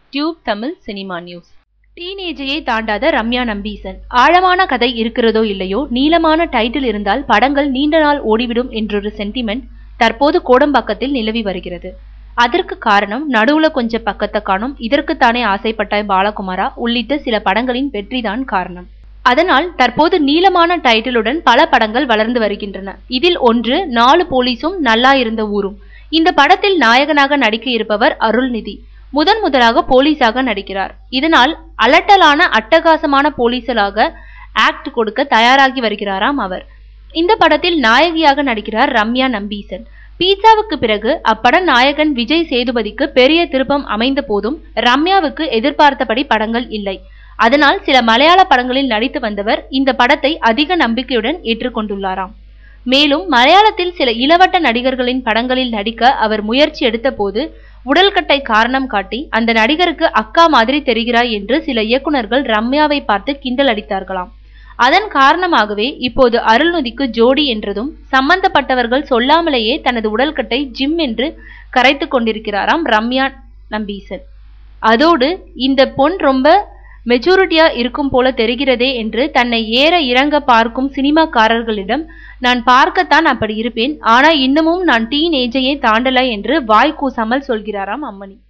tube Tamil cinema news டீனேஜையை தாண்டாத ரம்யா நம்பீசன் ஆழமான கதை இருக்கிறதோ இல்லையோ நீளமான டைட்டில் இருந்தால் படங்கள் நீண்ட நாள் ஓடிவிடும் என்றொரு சென்டிமெண்ட் தற்போது கோடம்பாக்கத்தில் நிலவி வருகிறது அதற்கு காரணம் நடுவுல கொஞ்சம் பக்கத்தை காணும் இதற்குத்தானே ஆசைப்பட்டாய் பாலகுமாரா உள்ளிட்ட சில படங்களின் வெற்றிதான் காரணம் அதனால் தற்போது நீளமான டைட்டிலுடன் பல படங்கள் வளர்ந்து வருகின்றன இதில் ஒன்று நாலு போலீஸும் நல்லா இருந்த ஊரும் இந்த படத்தில் நாயகனாக நடிக்க இருப்பவர் அருள்நிதி முதன் முதலாக போலீஸாக நடிக்கிறார் இதனால் அலட்டலான அட்டகாசமான போலீசலாக ஆக்ட் கொடுக்க தயாராகி வருகிறாராம் அவர் இந்த படத்தில் நாயகியாக நடிக்கிறார் ரம்யா நம்பீசன் பீட்சாவுக்கு பிறகு அப்பட நாயகன் விஜய் சேதுபதிக்கு பெரிய திருப்பம் அமைந்த போதும் ரம்யாவுக்கு எதிர்பார்த்தபடி படங்கள் இல்லை அதனால் சில மலையாள படங்களில் நடித்து வந்தவர் இந்த படத்தை அதிக நம்பிக்கையுடன் ஏற்றுக்கொண்டுள்ளாராம் மேலும் மலையாளத்தில் சில இளவட்ட நடிகர்களின் படங்களில் நடிக்க அவர் முயற்சி எடுத்தபோது உடல்கட்டை காரணம் காட்டி அந்த நடிகருக்கு அக்கா மாதிரி தெரிகிறாய் என்று சில இயக்குனர்கள் ரம்யாவை பார்த்து கிண்டல் அடித்தார்களாம் அதன் காரணமாகவே இப்போது அருள்நிதிக்கு ஜோடி என்றதும் சம்பந்தப்பட்டவர்கள் சொல்லாமலேயே தனது உடல்கட்டை ஜிம் என்று கரைத்து கொண்டிருக்கிறாராம் ரம்யா நம்பீசன் அதோடு இந்த பொன் ரொம்ப மெச்சூரிட்டியா இருக்கும் போல தெரிகிறதே என்று தன்னை ஏற இறங்க பார்க்கும் சினிமாக்காரர்களிடம் நான் பார்க்கத்தான் அப்படி இருப்பேன் ஆனா இன்னமும் நான் டீன் ஏஜையே தாண்டல என்று வாய் கூசாமல் சொல்கிறாராம் அம்மணி